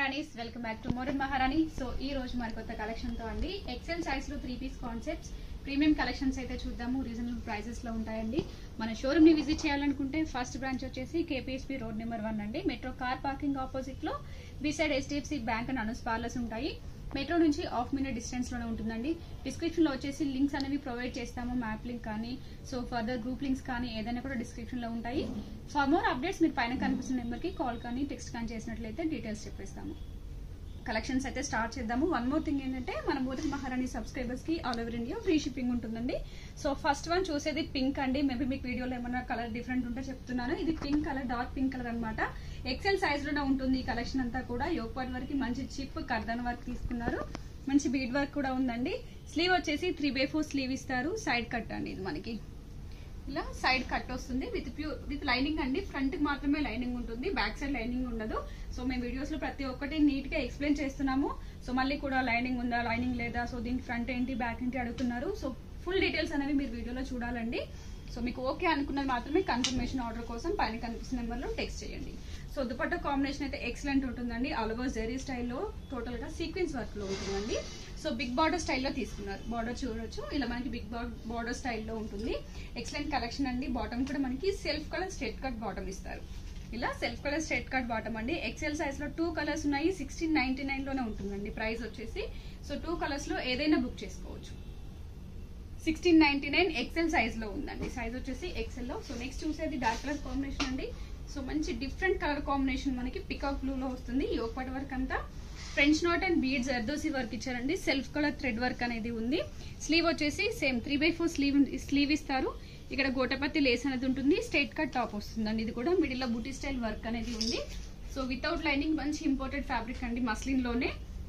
మహారాణీస్ welcome back to modern Maharani so ఈ రోజు మరి కొత్త కలెక్షన్ తో అండి ఎక్సెల్ సైజ్ లో three piece concepts premium collections అయితే చూద్దాము రీజనబుల్ ప్రైసెస్ లో ఉంటాయండి మన షోరూమ్ ని విజిట్ చేయాలనుకుంటే ఫస్ట్ బ్రాంచ్ వచ్చేసి కేపీఎస్పీ రోడ్ నెంబర్ వన్ అండి మెట్రో కార్ పార్కింగ్ ఆపోజిట్ లో beside HDFC bank and announce parlours ఉంటాయి మెట్రో నుంచి హాఫ్ మినిట్ డిస్టెన్స్ లోనే ఉంటుందండి డిస్క్రిప్షన్ లో వచ్చేసి లింక్స్ అనేవి ప్రొవైడ్ చేస్తాము మ్యాప్ లింక్ కానీ సో ఫర్దర్ గ్రూప్ లింక్స్ కానీ ఏదైనా కూడా డిస్క్రిప్షన్ లో ఉంటాయి ఫర్ మోర్ అప్డేట్స్ మీరు పైన కనిపిస్తున్న నెంబర్ కి కాల్ కానీ టెక్స్ట్ కానీ చేసినట్లయితే డీటెయిల్స్ చెప్పేస్తాము కలెక్షన్స్ అయితే స్టార్ట్ చేద్దాము వన్ మోర్ థింగ్ ఏంటంటే మన మోదీ మహారాణి సబ్స్క్రైబర్స్ కి all over India free shipping ఉంటుందండి సో ఫస్ట్ వన్ చూసేది పింక్ అండి మేబీ మీకు వీడియోలో ఏమైనా కలర్ డిఫరెంట్ ఉంటే చెప్తున్నాను ఇది pink colour dark pink colour అనమాట ఎక్సెల్ సైజ్ లోనే ఉంటుంది ఈ కలెక్షన్ అంతా కూడా యోగపాట్ వరకు మంచి చిప్ కర్దన్ వర్క్ తీసుకున్నారు మంచి బీడ్ వర్క్ కూడా ఉందండి స్లీవ్ వచ్చేసి త్రీ బై ఫోర్ స్లీవ్ ఇస్తారు సైడ్ కట్ అండి ఇది మనకి ఇలా సైడ్ కట్ వస్తుంది విత్ ప్యూర్ విత్ లైనింగ్ అండి ఫ్రంట్ కి మాత్రమే లైనింగ్ ఉంటుంది బ్యాక్ సైడ్ లైనింగ్ ఉండదు సో మేము వీడియోస్ లో ప్రతి ఒక్కటి నీట్ గా ఎక్స్ప్లెయిన్ చేస్తున్నాము సో మళ్ళీ కూడా లైనింగ్ ఉందా లైనింగ్ లేదా సో దీనికి ఫ్రంట్ ఏంటి బ్యాక్ ఏంటి అడుగుతున్నారు సో ఫుల్ డీటెయిల్స్ అనేవి మీరు వీడియోలో చూడాలండి సో మీకు ఓకే అనుకున్నది మాత్రమే కన్ఫర్మేషన్ ఆర్డర్ కోసం పైన కనిపిస్తున్న నెంబర్లో టెక్స్ట్ చేయండి సో దుపట్టా కాంబినేషన్ అయితే ఎక్సలెంట్ ఉంటుందండి ఆల్ ఓవర్ జెరీ స్టైల్లో టోటల్ గా సీక్వెన్స్ వర్క్ లో ఉంటుందండి సో బిగ్ బార్డర్ స్టైల్లో తీసుకున్నారు బార్డర్ చూడొచ్చు ఇలా మనకి బిగ్ బార్డర్ స్టైల్లో ఉంటుంది ఎక్సలెంట్ కలెక్షన్ అండి బాటమ్ కూడా మనకి self colour straight cut bottom ఇస్తారు ఇలా self colour straight cut bottom అండి ఎక్సెల్ సైజ్ లో టూ కలర్స్ ఉన్నాయి సిక్స్టీన్ నైన్టీ నైన్ లోనే ఉంటుందండి ప్రైస్ వచ్చేసి సో టూ కలర్స్ లో ఏదైనా బుక్ చేసుకోవచ్చు sixteen ninety nine XL size లో ఉందండి సైజ్ వచ్చేసి ఎక్సెల్ లో సో నెక్స్ట్ చూసేది డార్క్ కలర్ కాంబినేషన్ అండి సో మంచి డిఫరెంట్ కలర్ కాంబినేషన్ మనకి పికాక్ బ్లూ లో వస్తుంది యోగపాటి వర్క్ అంతా French knot and beads zardozi work ఇచ్చారండి సెల్ఫ్ కలర్ థ్రెడ్ వర్క్ అనేది ఉంది స్లీవ్ వచ్చేసి same three by four sleeve sleeve ఇస్తారు ఇక్కడ గోటపత్తి లేస్ అనేది ఉంటుంది స్ట్రైట్ కట్ టాప్ వస్తుందండి ఇది కూడా మిడిల్ లో బూటీ స్టైల్ వర్క్ అనేది ఉంది సో వితౌట్ లైనింగ్ మంచి ఇంపోర్టెడ్ ఫ్యాబ్రిక్ అండి మస్లిన్ లోనే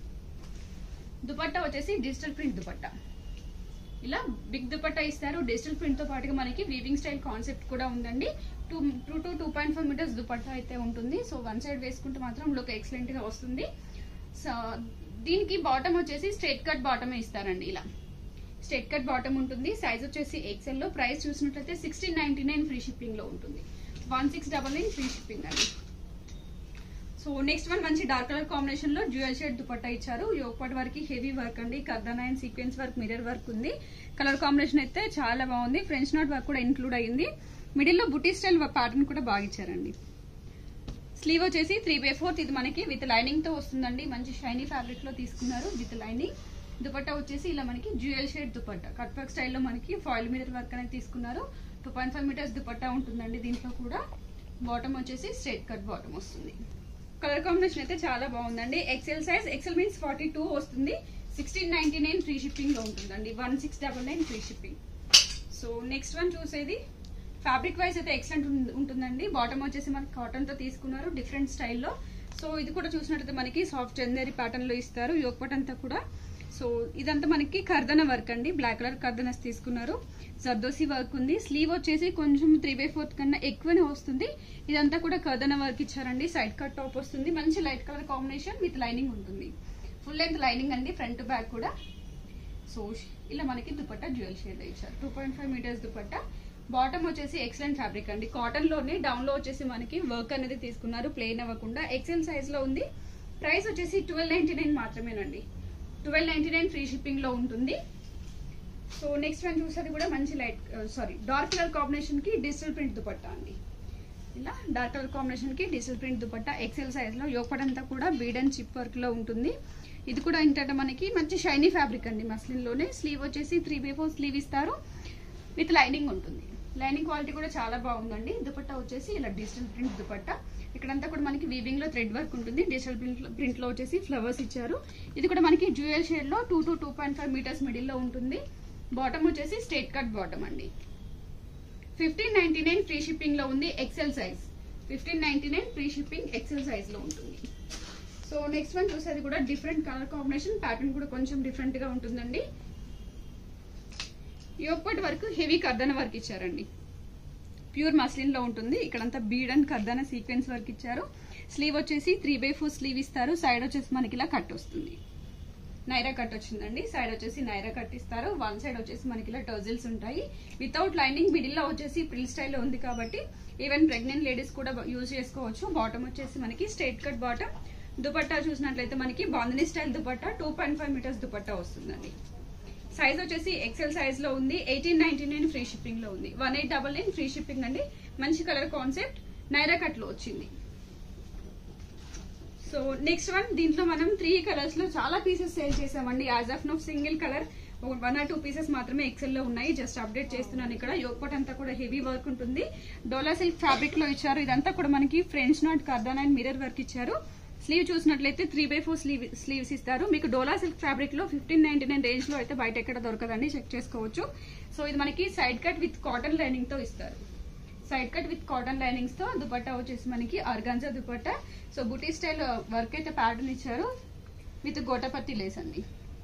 దుపట్టా వచ్చేసి డిజిటల్ ప్రింట్ దుపట్టా ఇలా బిగ్ దుపట్టా ఇస్తారు డిజిటల్ ప్రింట్ తో పాటుగా మనకి వీవింగ్ స్టైల్ కాన్సెప్ట్ కూడా ఉందండి two two to two point five metres dupatta అయితే ఉంటుంది సో వన్ సైడ్ వేసుకుంటే మాత్రం లుక్ ఎక్సలెంట్ గా వస్తుంది సో దీనికి బాటమ్ వచ్చేసి స్ట్రైట్ కట్ బాటమే ఇస్తారండి ఇలా స్ట్రైట్ కట్ బాటమ్ ఉంటుంది సైజ్ వచ్చేసి ఎక్సెల్ లో ప్రైస్ చూసినట్లయితే sixteen ninety nine free shipping లో ఉంటుంది one six double nine free shipping అండి సో నెక్స్ట్ వన్ మంచి డార్క్ కలర్ కాంబినేషన్ లో డ్యూయల్ షేడ్ దుపట్టా ఇచ్చారు యోగపాటి వరకు హెవీ వర్క్ అండి kardana and sequence work mirror work ఉంది కలర్ కాంబినేషన్ అయితే చాలా బాగుంది ఫ్రెంచ్ నాట్ వర్క్ కూడా ఇన్క్లూడ్ అయ్యింది మిడిల్ లో బుటీ స్టైల్ ప్యాటర్న్ కూడా బాగా ఇచ్చారండి స్లీవ్ వచ్చేసి త్రీ బై ఫోర్త్ ఇది మనకి విత్ లైనింగ్ తో వస్తుందండి మంచి షైనీ ఫ్యాబ్రిక్ లో తీసుకున్నారు విత్ లైనింగ్ దుపట్టా వచ్చేసి ఇలా మనకి jewel shade dupatta cut work స్టైల్లో మనకి ఫాయిల్ మిరర్ వర్క్ అనేది తీసుకున్నారు two point five metres dupatta ఉంటుందండి దీంట్లో కూడా బాటమ్ వచ్చేసి స్ట్రైట్ కట్ బాటమ్ వస్తుంది కలర్ కాంబినేషన్ అయితే చాలా బాగుందండి XL size XL means forty two వస్తుంది sixteen ninety nine free shipping లో ఉంటుందండి one six double nine free shipping so next one చూసేది ఫ్యాబ్రిక్ వైజ్ అయితే ఎక్సలెంట్ ఉంటుందండి బాటమ్ వచ్చేసి మనకి కాటన్ తో తీసుకున్నారు డిఫరెంట్ స్టైల్లో సో ఇది కూడా చూసినట్టయితే మనకి సాఫ్ట్ చందేరి ప్యాటర్న్ లో ఇస్తారు యోగపట్ అంతా కూడా సో ఇదంతా మనకి కర్దన వర్క్ అండి బ్లాక్ కలర్ కర్దనస్ తీసుకున్నారు జర్దోసి వర్క్ ఉంది స్లీవ్ వచ్చేసి కొంచెం త్రీ బై ఫోర్త్ కన్నా ఎక్కువనే వస్తుంది ఇదంతా కూడా కర్దన వర్క్ ఇచ్చారండి సైడ్ కట్ టాప్ వస్తుంది మంచి light colour combination with lining ఉంటుంది ఫుల్ లెంత్ లైనింగ్ అండి ఫ్రంట్ బ్యాక్ కూడా సో ఇలా మనకి దుపట్టా జ్యువెల్ షేడ్ ఇచ్చారు two point five metres dupatta bottom వచ్చేసి ఎక్సలెంట్ ఫ్యాబ్రిక్ అండి కాటన్ లోనే డౌన్ లో వచ్చేసి మనకి వర్క్ అనేది తీసుకున్నారు ప్లెయిన్ అవ్వకుండా ఎక్సెల్ సైజ్ లో ఉంది ప్రైస్ వచ్చేసి ట్వెల్వ్ నైన్టీ నైన్ మాత్రమేనండి twelve ninety nine free shipping లో ఉంటుంది సో నెక్స్ట్ వన్ చూసేది కూడా మంచి light sorry dark colour combination కి డిజిటల్ ప్రింట్ దుపట్టా అండి ఇలా డార్క్ కలర్ కాంబినేషన్ కి digital print dupatta XL size లో యోపడంతా కూడా బీడ్ అండ్ చిప్ వర్క్ లో ఉంటుంది ఇది కూడా ఏంటంటే మనకి మంచి షైనీ ఫ్యాబ్రిక్ అండి మస్లిన్ లోనే స్లీవ్ వచ్చేసి త్రీ బై ఫోర్ స్లీవ్ ఇస్తారు విత్ లైనింగ్ ఉంటుంది లైనింగ్ క్వాలిటీ కూడా చాలా బాగుందండి దుపట్టా వచ్చేసి ఇలా డిజిటల్ ప్రింట్ దుపట్టా ఇక్కడంతా కూడా మనకి వీవింగ్ లో థ్రెడ్ వర్క్ ఉంటుంది డిజిటల్ ప్రింట్ ప్రింట్ లో వచ్చేసి ఫ్లవర్స్ ఇచ్చారు ఇది కూడా మనకి జ్యువెల్ షేడ్ లో two to two point five metres middle లో ఉంటుంది బాటమ్ వచ్చేసి స్ట్రైట్ కట్ బాటమ్ అండి fifteen ninety nine free shipping లో ఉంది XL size fifteen ninety nine free shipping XL size లో ఉంటుంది సో నెక్స్ట్ వన్ చూసేది కూడా డిఫరెంట్ కలర్ కాంబినేషన్ ప్యాటర్న్ కూడా కొంచెం డిఫరెంట్ గా ఉంటుందండి యోగపట్ వరకు హెవీ కర్దన వర్క్ ఇచ్చారండి ప్యూర్ మస్లిన్ లో ఉంటుంది ఇక్కడంతా bead and kardana sequence work ఇచ్చారు స్లీవ్ వచ్చేసి త్రీ బై ఫోర్ స్లీవ్ ఇస్తారు సైడ్ వచ్చేసి మనకి ఇలా కట్ వస్తుంది నైరా కట్ వచ్చిందండి సైడ్ వచ్చేసి నైరా కట్ ఇస్తారు వన్ సైడ్ వచ్చేసి మనకి ఇలా టర్జిల్స్ ఉంటాయి వితౌట్ లైనింగ్ మిడిల్ లో వచ్చేసి ప్రిల్ స్టైల్లో ఉంది కాబట్టి ఈవెన్ ప్రెగ్నెంట్ లేడీస్ కూడా యూజ్ చేసుకోవచ్చు బాటమ్ వచ్చేసి మనకి స్ట్రైట్ కట్ బాటమ్ దుపట్టా చూసినట్లయితే మనకి bandhani style dupatta two point five metres dupatta వస్తుందండి సైజ్ వచ్చేసి ఎక్సెల్ సైజ్ లో ఉంది eighteen ninety nine free shipping లో ఉంది one eight double nine free shipping అండి మంచి కలర్ కాన్సెప్ట్ నైరా కట్ లో వచ్చింది సో నెక్స్ట్ వన్ దీంట్లో మనం త్రీ కలర్స్ లో చాలా పీసెస్ సేల్ చేసామండి as of no single colour one or two pieces మాత్రమే ఎక్సెల్ లో ఉన్నాయి జస్ట్ అప్డేట్ చేస్తున్నాను ఇక్కడ యోగపట్ అంతా కూడా హెవీ వర్క్ ఉంటుంది డోలా సిల్క్ ఫ్యాబ్రిక్ లో ఇచ్చారు ఇదంతా కూడా మనకి French knot kardan and mirror work ఇచ్చారు స్లీవ్ చూసినట్లయితే three by four sleeve sleeves ఇస్తారు మీకు డోలా సిల్క్ ఫ్యాబ్రిక్ లో ఫిఫ్టీన్ నైన్టీ నైన్ రేంజ్ లో అయితే బయట ఎక్కడ దొరకదండి చెక్ చేసుకోవచ్చు సో ఇది మనకి side cut with cotton lining తో ఇస్తారు side cut with cotton linings తో దుపట్టా వచ్చేసి మనకి organza dupatta so buti style work అయితే ప్యాటర్న్ ఇచ్చారు విత్ గోటపత్తి లేస్ అండి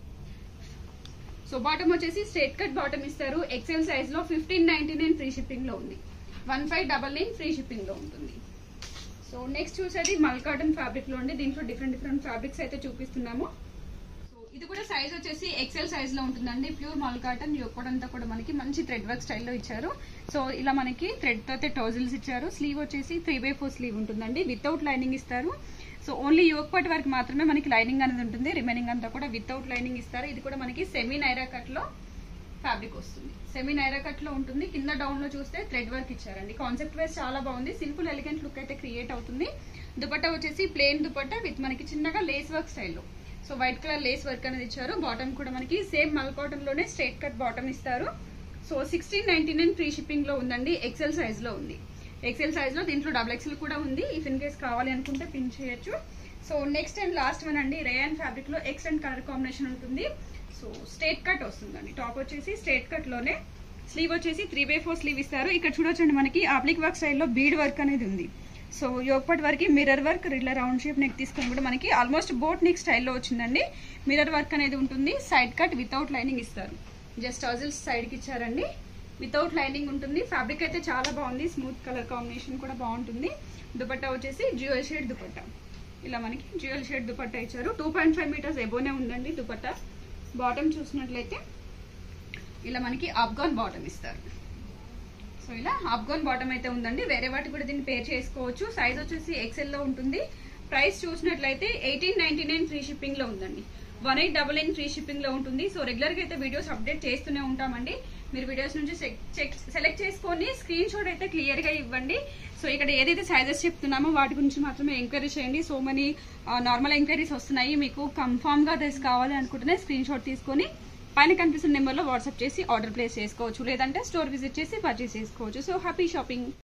సో బాటమ్ వచ్చేసి స్ట్రేట్ కట్ బాటమ్ ఇస్తారు ఎక్సెల్ సైజ్ లో fifteen ninety nine free shipping లో ఉంది one five double nine free shipping లో ఉంటుంది సో నెక్స్ట్ చూసేది మల్ కాటన్ ఫ్యాబ్రిక్ లో ఉండి దీంట్లో డిఫరెంట్ డిఫరెంట్ ఫ్యాబ్రిక్స్ అయితే చూపిస్తున్నాము సో ఇది కూడా సైజ్ వచ్చేసి ఎక్సెల్ సైజ్ లో ఉంటుందండి ప్యూర్ మల్ కాటన్ అంతా కూడా మనకి మంచి థ్రెడ్ వర్క్ స్టైల్లో ఇచ్చారు సో ఇలా మనకి థ్రెడ్ తో అయితే టోజిల్స్ ఇచ్చారు స్లీవ్ వచ్చేసి త్రీ బై ఫోర్ స్లీవ్ ఉంటుందండి వితౌట్ లైనింగ్ ఇస్తారు సో ఓన్లీ యోగ్ పట్ వరకు మాత్రమే మనకి లైనింగ్ అనేది ఉంటుంది రిమైనింగ్ అంతా కూడా వితౌట్ లైనింగ్ ఇస్తారు ఇది కూడా మనకి సెమీ నైరా కట్ లో ఫ్యాబ్రిక్ వస్తుంది సెమీ నైరా కట్ లో ఉంటుంది కింద డౌన్ లో చూస్తే థ్రెడ్ వర్క్ ఇచ్చారండి కాన్సెప్ట్ వైజ్ చాలా బాగుంది సింపుల్ ఎలిగెంట్ లుక్ అయితే క్రియేట్ అవుతుంది దుపట్టా వచ్చేసి ప్లేన్ దుపట్టా విత్ మనకి చిన్నగా లేస్ వర్క్ స్టైల్లో so white colour lace work అనేది ఇచ్చారు బాటమ్ కూడా మనకి సేమ్ మల్ కాటన్ లోనే స్ట్రేట్ కట్ బాటమ్ ఇస్తారు so sixteen ninety nine free shipping లో ఉందండి ఎక్సెల్ సైజ్ లో ఉంది ఎక్సెల్ సైజ్ లో దీంట్లో డబుల్ ఎక్సెల్ కూడా ఉంది ఇఫ్ ఇన్ కేస్ కావాలి అనుకుంటే పిన్ చేయొచ్చు so next and last one అండి రేయాన్ ఫ్యాబ్రిక్ లో ఎక్స్ అండ్ కలర్ కాంబినేషన్ ఉంటుంది సో స్ట్రేట్ కట్ వస్తుందండి టాప్ వచ్చేసి స్ట్రేట్ కట్ లోనే స్లీవ్ వచ్చేసి త్రీ బై ఫోర్ స్లీవ్ ఇస్తారు ఇక్కడ చూడొచ్చండి మనకి ఆప్లిక్ వర్క్ స్టైల్లో బీడ్ వర్క్ అనేది ఉంది సో యోగపట్ వరకు మిర్రర్ వర్క్ ఇట్లా రౌండ్ షేప్ నెక్ తీసుకొని కూడా మనకి ఆల్మోస్ట్ బోట్ నెక్ స్టైల్లో వచ్చిందండి మిర్రర్ వర్క్ అనేది ఉంటుంది సైడ్ కట్ వితౌట్ లైనింగ్ ఇస్తారు జస్ట్ అజిల్స్ సైడ్కి ఇచ్చారండి వితౌట్ లైనింగ్ ఉంటుంది ఫ్యాబ్రిక్ అయితే చాలా బాగుంది స్మూత్ కలర్ కాంబినేషన్ కూడా బాగుంటుంది దుపట్టా వచ్చేసి జ్యువెల్ షేడ్ దుపట్టా ఇలా మనకి జ్యువెల్ షేడ్ దుపట్టా ఇచ్చారు two point five metres above ఉందండి దుపట్టా బాటమ్ చూసినట్లయితే ఇలా మనకి ఆఫ్ఘాన్ బాటమ్ ఇస్తారు సో ఇలా ఆఫ్ఘాన్ బాటమ్ అయితే ఉందండి వేరే వాటి కూడా దీన్ని పేర్ చేసుకోవచ్చు సైజ్ వచ్చేసి ఎక్సెల్ లో ఉంటుంది ప్రైస్ చూసినట్లయితే eighteen ninety nine free shipping లో ఉందండి one eight double nine free shipping లో ఉంటుంది సో రెగ్యులర్ గా అయితే వీడియోస్ అప్డేట్ చేస్తూనే ఉంటామండి మీరు వీడియోస్ నుంచి చెక్ సెలెక్ట్ చేసుకొని స్క్రీన్ షాట్ అయితే క్లియర్ గా ఇవ్వండి సో ఇక్కడ ఏదైతే సైజెస్ చెప్తున్నామో వాటి గురించి మాత్రమే ఎంక్వైరీ చేయండి సో మనీ నార్మల్ ఎంక్వైరీస్ వస్తున్నాయి మీకు కన్ఫామ్ గా డ్రెస్ కావాలి అనుకుంటేనే స్క్రీన్ షాట్ తీసుకొని పైన కనిపిస్తున్న నెంబర్లో వాట్సాప్ చేసి ఆర్డర్ ప్లేస్ చేసుకోవచ్చు లేదంటే స్టోర్ విజిట్ చేసి పర్చేస్ చేసుకోవచ్చు సో హ్యాపీ షాపింగ్